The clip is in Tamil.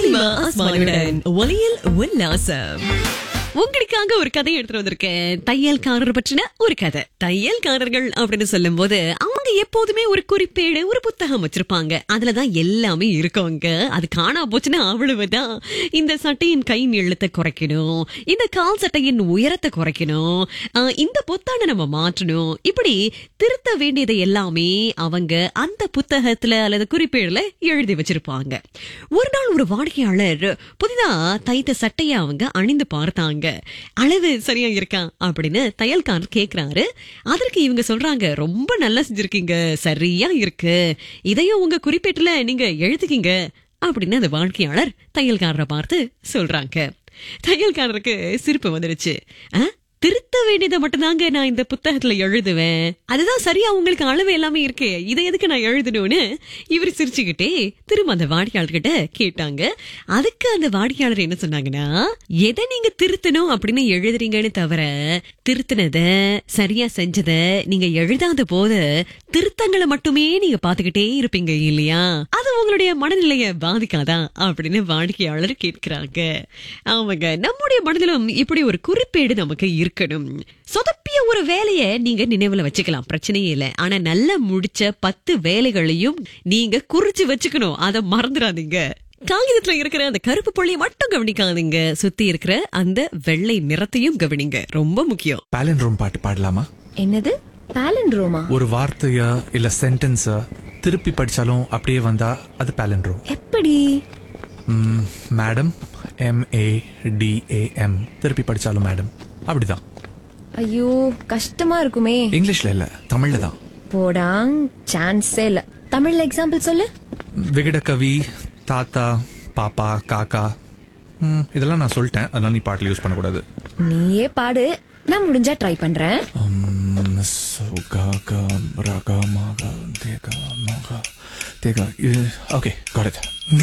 பாலிமா அஸ்மானுடன் ஒலியில் உல்லாசம் உங்களுக்காக ஒரு கதை எடுத்துட்டு வந்திருக்கேன் தையல்காரர் பற்றின ஒரு கதை தையல்காரர்கள் அப்படின்னு சொல்லும் போது அவங்க எப்போதுமே ஒரு குறிப்பேடு ஒரு புத்தகம் வச்சிருப்பாங்க அதுலதான் எல்லாமே இருக்குங்க அது காணா போச்சுன்னா அவ்வளவுதான் இந்த சட்டையின் கை நீளத்தை குறைக்கணும் இந்த கால் சட்டையின் உயரத்தை குறைக்கணும் ஆஹ், இந்த பொத்தானை நம்ம மாற்றணும் இப்படி திருத்த வேண்டியதை எல்லாமே அவங்க அந்த புத்தகத்துல அல்லது குறிப்பேடுல எழுதி வச்சிருப்பாங்க ஒரு நாள் ஒரு வாடிக்கையாளர் புதிதா தைத்த சட்டையை அவங்க அணிந்து பார்த்தாங்க அளவு சரியா இருக்கா அப்படின்னு தையல்காரர் கேக்குறாரு அதற்கு இவங்க சொல்றாங்க ரொம்ப நல்லா செஞ்சிருக்கீங்க சரியா இருக்கு இதையும் உங்க குறிப்பேட்டுல நீங்க எழுதிக்கிங்க அப்படின்னு அந்த வாடிக்கையாளர் தையல்காரரை பார்த்து சொல்றாங்க தையல்காரருக்கு சிரிப்பு வந்துருச்சு "ஆ, திருத்த வேண்டியதை மட்டும்தாங்க நான் இந்த புத்தகத்துல எழுதுவேன் அதுதான் சரியா உங்களுக்கு அளவு எல்லாமே இருக்கே இதை எதுக்கு நான் எழுதணும்னு இவர் சிரிச்சுக்கிட்டே திரும்ப அந்த வாடிக்கையாளர்கிட்ட கேட்டாங்க அதுக்கு அந்த வாடிக்கையாளர் என்ன சொன்னாங்கன்னா எதை நீங்க திருத்தணும் அப்படின்னு எழுதுறீங்கன்னு தவிர திருத்தினத சரியா செஞ்சத நீங்க எழுதாத போது திருத்தங்களை மட்டுமே நீங்க பாத்துக்கிட்டே இருப்பீங்க இல்லையா அது உங்களுடைய மனநிலைய பாதிக்காதா அப்படின்னு வாடிக்கையாளர் கேட்கிறாங்க ஆமாங்க நம்முடைய மனதிலும் இப்படி ஒரு குறிப்பேடு நமக்கு இருக்கணும் சொதப்பிய ஒரு வேலைய நீங்க நினைவுல வச்சுக்கலாம் பிரச்சனையே இல்ல ஆனா நல்லா முடிச்ச பத்து வேலைகளையும் நீங்க குறிச்சு வச்சுக்கணும் அதை மறந்துடாதீங்க காகிதத்துல இருக்கிற அந்த கருப்பு புள்ளியை மட்டும் கவனிக்காதீங்க சுத்தி இருக்கிற அந்த வெள்ளை நிறத்தையும் கவனிங்க ரொம்ப முக்கியம் பேலண்ட்ரோம் பாட்டு பாடலாமா என்னது பாலண்ட்ரோமா ஒரு வார்த்தைய இல்ல சென்டென்ஸ திருப்பி படிச்சாலும் அப்படியே வந்தா அது பேலண்ட்ரோம் எப்படி madam M A D A M திருப்பி படிச்சாலும் மேடம் அப்படிதான் ஐயோ கஷ்டமா இருக்குமே இங்கிலீஷ்ல இல்ல தமிழ்ல தான் போடாங் சான்ஸே இல்ல தமிழ்ல எக்ஸாம்பிள் சொல்லு விகடகவி தாத்தா பாப்பா காக்கா ம், இதெல்லாம் நான் சொல்லிட்டேன் அதனால நீ பாட்டில் யூஸ் பண்ணக்கூடாது நீயே பாடு நான் முடிஞ்சா ட்ரை பண்றேன் ம், சோ, கா, கா, ரா, கா, மா, கா, தே, கா, மா, கா, தே, கா. இது ஓகே காட்